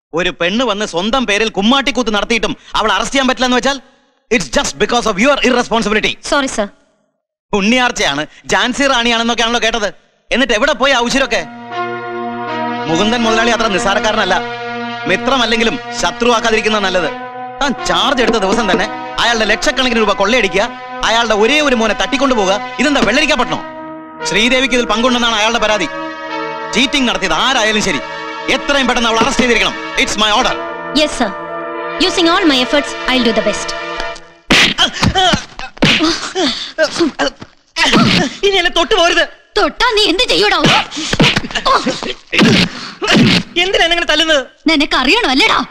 ഒരു പെണ്ണ് വന്ന് സ്വന്തം പേരിൽ കുമ്മാട്ടിക്കൂത്ത് നടത്തിയിട്ടും അവൾ അറസ്റ്റ് ചെയ്യാൻ പറ്റില്ല എന്ന് വെച്ചാൽ it's just because of your irresponsibility sorry sir ഉണ്ണിയാർച്ചയാണ് ജാൻസി റാണിയാണെന്നൊക്കെയാണല്ലോ കേട്ടത് എന്നിട്ട് എവിടെ പോയി ഔഷരൊക്കെ മുകുന്ദൻ മുതലാളി അത്ര നിസ്സാരക്കാരനല്ല മിത്രമല്ലെങ്കിലും ശത്രുവാക്കാതിരിക്കുന്ന നല്ലത് താൻ ചാർജ് എടുത്ത ദിവസം തന്നെ അയാളുടെ ലക്ഷക്കണക്കിന് രൂപ കൊള്ളയടിക്കുക അയാളുടെ ഒരേ ഒരു മോനെ തട്ടിക്കൊണ്ടു പോകുക ഇതെന്താ വെള്ളരിക്കപ്പെടണോ ശ്രീദേവിക്ക് ഇതിൽ പങ്കുണ്ടെന്നാണ് അയാളുടെ പരാതി ചീറ്റിംഗ് നടത്തിയത് ആരായാലും ശരി എത്രയും പെട്ടെന്ന് അവൾ അറസ്റ്റ് ചെയ്തിരിക്കണം it's my order yes sir using all my efforts I do the best ഇനി എന്നെ തൊട്ട് പോരുത് തൊട്ടാ നീ എന്ത് ചെയ്യൂടോ എന്തിനാ നിങ്ങൾ തല്ലുന്നത് നിനക്ക് അറിയണോ അല്ലേടാ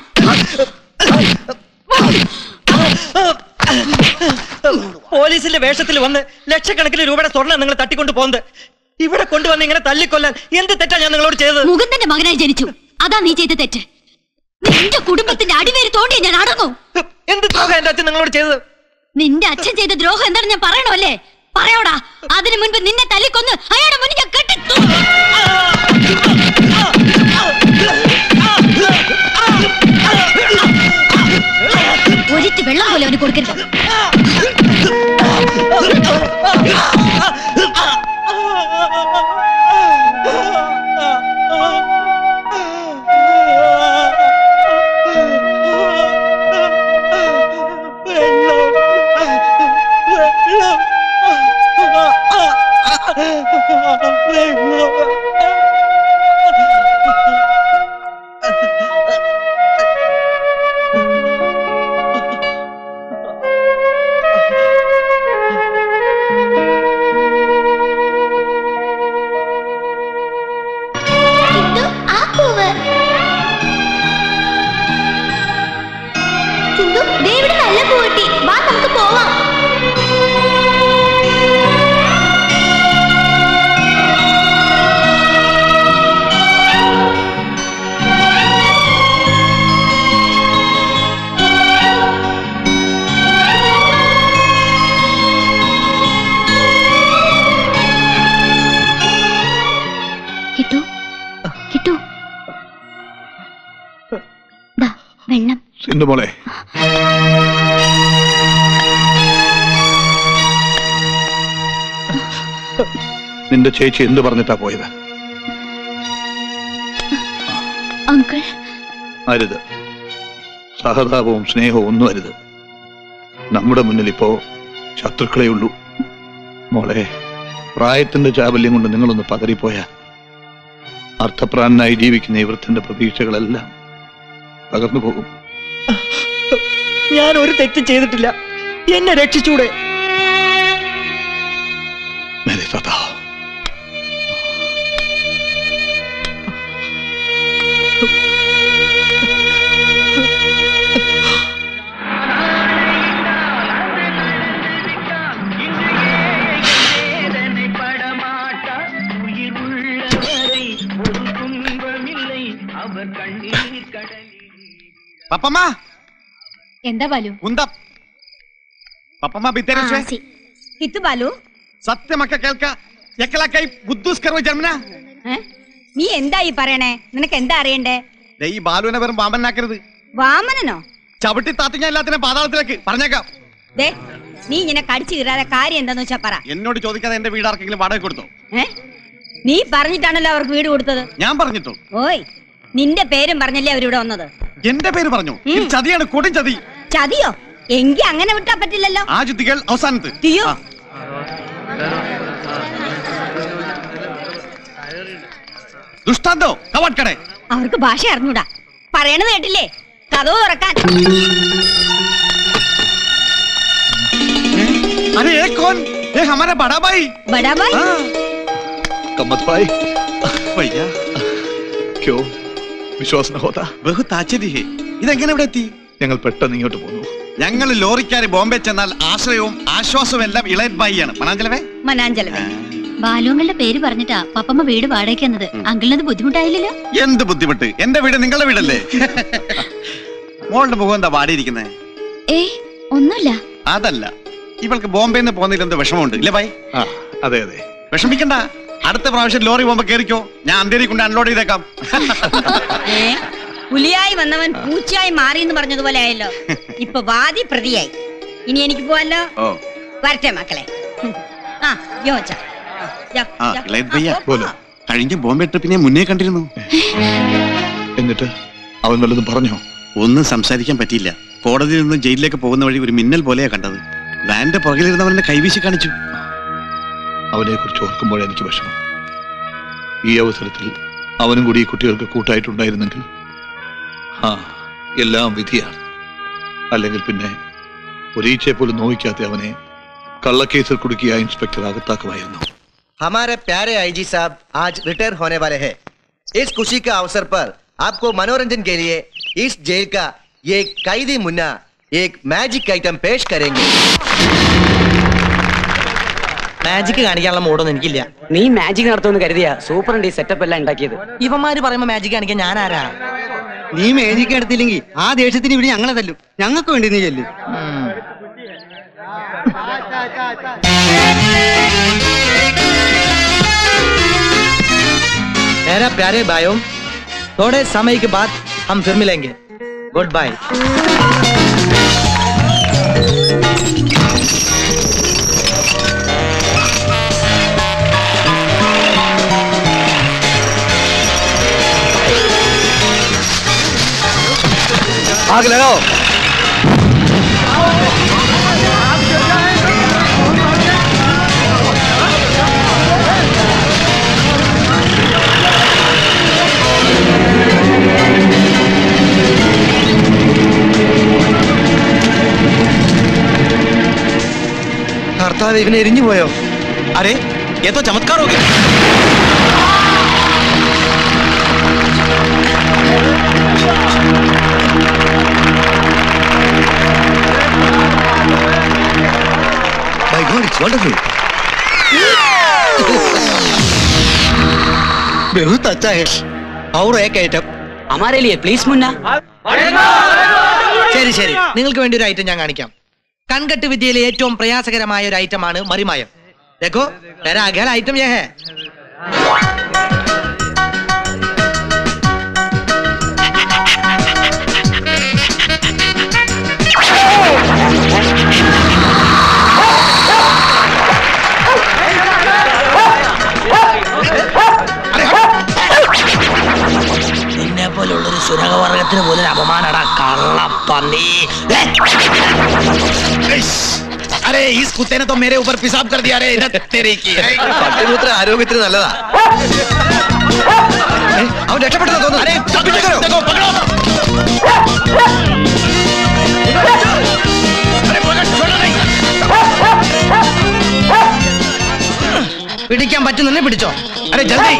പോലീസിന്റെ വേഷത്തിൽ വന്ന് ലക്ഷക്കണക്കിന് രൂപയുടെ സ്വർണ്ണം നിങ്ങൾ തട്ടിക്കൊണ്ട് പോകുന്നത് ഇവിടെ കൊണ്ടുവന്ന് ഇങ്ങനെ തല്ലിക്കൊല്ലാൻ എന്ത് തെറ്റാ ഞാൻ നിങ്ങളോട് ചെയ്തത് മുകുന്ദന്റെ മകനായി ജനിച്ചു അതാ നീ ചെയ്ത തെറ്റ് നിന്റെ കുടുംബത്തിന്റെ അടിവേര് തോണ്ടി ഞാൻ അടങ്ങും എന്ത് ദ്രോഹം എന്റെ അച്ഛൻ നിങ്ങളോട് ചെയ്തത് നിന്റെ അച്ഛൻ ചെയ്ത ദ്രോഹം എന്താണെന്ന് ഞാൻ പറയണോ അല്ലേ പറയോടാ അതിനു മുൻപ് നിന്നെ തല്ലിക്കൊന്ന് അയാളുടെ മുന്നിൽ ഞാൻ കെട്ടി തൂക്കും. ഒരിറ്റ് വെള്ളം പോലെ അവന് കൊടുക്കരുത് സിന്ധു ദേ ഇവിടെ നല്ല പൂ കിട്ടി വാ നമുക്ക് പോവാം കിട്ടു കിട്ടു ദാ വെള്ളം സിന്ധു മോളെ നിന്റെ ചേച്ചി എന്ത് പറഞ്ഞിട്ടാ പോയത് അങ്കിൾ അരുത് സഹതാപവും സ്നേഹവും ഒന്നും അരുത് നമ്മുടെ മുന്നിൽ ഇപ്പോ ശത്രുക്കളേ ഉള്ളൂ മോളെ പ്രായത്തിന്റെ ചാബല്യം കൊണ്ട് നിങ്ങളൊന്ന് പതറിപ്പോയാ അർത്ഥപ്രാണനായി ജീവിക്കുന്ന ഈ വൃദ്ധന്റെ പ്രതീക്ഷകളെല്ലാം തകർന്നു പോകും ഞാൻ ഒരു തെറ്റും ചെയ്തിട്ടില്ല എന്നെ രക്ഷിച്ചൂടെ മേരെ ദാദാ പപ്പമ്മ എന്താ ബാലു കുന്തം പപ്പമ്മ ಬಿತ್ತೇನೆ കിത്തു ബാലു സത്യമൊക്കെ കേൾക്ക എക്കലാക്കായി ബുദ്ധുസ്കർവ ജന്മന ഏ? നീ എന്താ ഈ പറയണേ നിനക്ക് എന്താ അറിയണ്ടേ ദേ ഈ ബാലുവിനെ വെറും പാമ്പനാക്കരുത് വാമനനോ ചവിട്ടി താത്തി ഞാൻ എല്ലാത്തിനും പാതാളത്തിലേക്ക് പറഞ്ഞേക്കാം ദേ നീ ഇങ്ങനെ കടിച്ചു കീറാതെ കാര്യം എന്താന്ന് വെച്ചാ പറ എന്നോട് ചോദിക്കാതെ എന്റെ വീട് ആർക്കെങ്കിലും വാടക കൊടുത്തോ ഏ നീ പറഞ്ഞിട്ടാണല്ലോ അവർക്ക് വീട് കൊടുത്തത് ഞാൻ പറഞ്ഞിട്ടോ ഓയ് നിന്റെ പേരും പറഞ്ഞല്ലേ അവരിവിടെ വന്നത് എന്റെ പേര് പറഞ്ഞു ഇത് ചതിയാണ് കൊടും ചതി ചതിയോ എങ്കി അങ്ങനെ വിട്ടാ പറ്റില്ലല്ലോ ആ ചുത്തികൾ അവസാനത്ത് തീയോ ആ. ദുഷ്ടാന്തോ കവാട്കടെ അവർക്ക് ഭാഷ അറിഞ്ഞൂടാ പറയണത് കേട്ടില്ലേ കഥവ് തുറക്കാൻ अरे ये कौन ये हमारा बड़ा भाई ബടാബായ് कम्मत भाई भैया ക്യോ വിശ്വാസം ഹോതാ ബഹുത്ത് ആശ്ചര്യ ഇതെങ്ങനെ ഇവിടെ എത്തി ഞങ്ങൾ പെട്ടെന്ന് ഇങ്ങോട്ട് പോന്നു ഞങ്ങൾ ലോറിക്കാര് ബോംബെ ചെന്നാൽ ആശ്രയവും ആശ്വാസവും എല്ലാം ഇളയത് ബായിയാണ് മണാഞ്ചലവേ മനാഞ്ചലവേ ബാലുങ്ങളുടെ പേര് പറഞ്ഞിട്ടാ പപ്പമ്മ വീട് വാടകയ്ക്ക് എന്നത് അങ്കിളിനത് ബുദ്ധിമുട്ടായില്ലല്ലോ എന്ത് ബുദ്ധിമുട്ട് എന്റെ വീട് നിങ്ങളുടെ വീടല്ലേ മോളുടെ മുഖം എന്താ വാടിയിരിക്കുന്നത് ഏയ് ഒന്നുമില്ല അതല്ല ഇവൾക്ക് ബോംബെയിൽ നിന്ന് പോകുന്നതിൽ എന്തോ വിഷമമുണ്ട് ഇല്ലേ ബായി ആ അതെ അതെ വിഷമിക്കണ്ട അടുത്ത പ്രാവശ്യം ലോറി പോകുമ്പോ കേറിക്കോ ഞാൻ അന്തേരി കൊണ്ട് അൺലോഡ് ചെയ്തേക്കാം ഏ പുലിയായി വന്നവൻ പൂച്ചയായി മാറി എന്ന് പറഞ്ഞതുപോലെ ആയല്ലോ ഇപ്പൊ വാദി പ്രതിയായി ഇനി എനിക്ക് പോവല്ലോ ഓ വരട്ടെ മക്കളെ ആ യോ അച്ഛാ. യോ, ആ യോ. ഇളയത് ഭയ്യ ആ, പോ, പോ. കഴിഞ്ഞ ബോംബെ ട്രിപ്പിനെ മുന്നേ കണ്ടിരുന്നു എന്നിട്ട് അവൻ വല്ലതും പറഞ്ഞോ ഒന്നും സംസാരിക്കാൻ പറ്റിയില്ല കോടതിയിൽ നിന്ന് ജയിലിലേക്ക് പോകുന്ന വഴി ഒരു മിന്നൽ പോലെയാ കണ്ടത് വാന്റെ പുറകിലിരുന്നവനെ കൈവീശി കാണിച്ചു അവനെ കുറിച്ച് ഓർക്കുമ്പോൾ എനിക്ക് വിഷമം ഈ അവസരത്തിൽ അവനും കൂടി ഈ കുട്ടികൾക്ക് കൂട്ടായിട്ടുണ്ടായിരുന്നെങ്കിൽ ആ എല്ലാം വിധിയാണ് അല്ലെങ്കിൽ പിന്നെ ഒരീച്ചയെ പോലും നോവിക്കാത്ത അവനെ കള്ളക്കേസിൽ കുടുക്കിയ ആ ഇൻസ്പെക്ടർ അകത്താക്കുമായിരുന്നു हमारे प्यारे आईजी साहब आज रिटायर होने वाले हैं इस खुशी का अवसर पर आपको मनोरंजन के लिए इस जेल का ये कैदी मुन्ना एक मैजिक आइटम पेश करेंगे മാജിക് കാണിക്കാനുള്ള മൂടൊന്നും എനിക്കില്ല നീ മാജിക് നടത്തുമെന്ന് കരുതിയാ സൂപ്പറുണ്ട് ഈ സെറ്റപ്പ് എല്ലാം ഉണ്ടാക്കിയത് ഇവന്മാര് പറയുമ്പോ മാജിക് കാണിക്കാൻ ഞാൻ ആരാ നീ മേജിക്ക് എടുത്തില്ലെങ്കിൽ ആ ദേഷ്യത്തിന് ഇവിടെ ഞങ്ങളെ തല്ലും ഞങ്ങൾക്ക് വേണ്ടി നീ ചെല്ലും मेरा प्यारे भाइयों थोड़े समय के बाद हम फिर मिलेंगे गुड बाय आग लगाओ കർത്താവ് ഇവനെ എരിഞ്ഞു പോയോ अरे ये तो चमत्कार हो गया My God, it's wonderful. बहुत अच्छा है और एक आइटम हमारे लिए प्लीज मुन्ना ശരി ശരി നിങ്ങൾക്ക് വേണ്ടി ഒരു ഐറ്റം ഞാൻ കാണിക്കാം കൺകെട്ട് വിദ്യയിലെ ഏറ്റവും പ്രയാസകരമായ ഒരു ഐറ്റമാണ് മറിമായം देखो मेरा अगला आइटम यह है നിന്നെ പോലുള്ളൊരു സുരകവർഗത്തിന് പോലും ഒരു അപമാനടാ കള്ളപ്പന്നി अरे इस कुत्ते ने तो मेरे ऊपर पेशाब कर दिया रे इधर तेरे की പട്ടിമൂത്ര ആരോഗ്യത്തിന് നല്ലതാ ഏ, അവൻ രക്ഷപ്പെട്ടെന്ന് തോന്നുന്നു अरे പീछे करो। देखो पकड़ो अरे पकड़ छोड़ो नहीं പിടിക്കാൻ പറ്റുന്നുണ്ടെ പിടിച്ചോ अरे जल्दी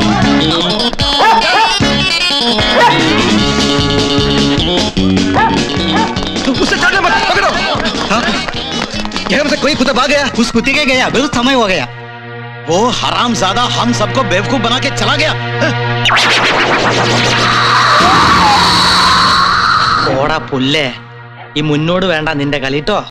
उससे चढ़ना मत पकड़ो हाँ, यहाँ से कोई कुत्ता भाग गया उस कुत्ते के गया बहुत समय हो गया वो हराम ज्यादा हम सबको बेवकूफ बना के चला गया ഓടാ പുല്ലേ ഈ മുന്നോട് വേണ്ട നിന്റെ കളിട്ടോ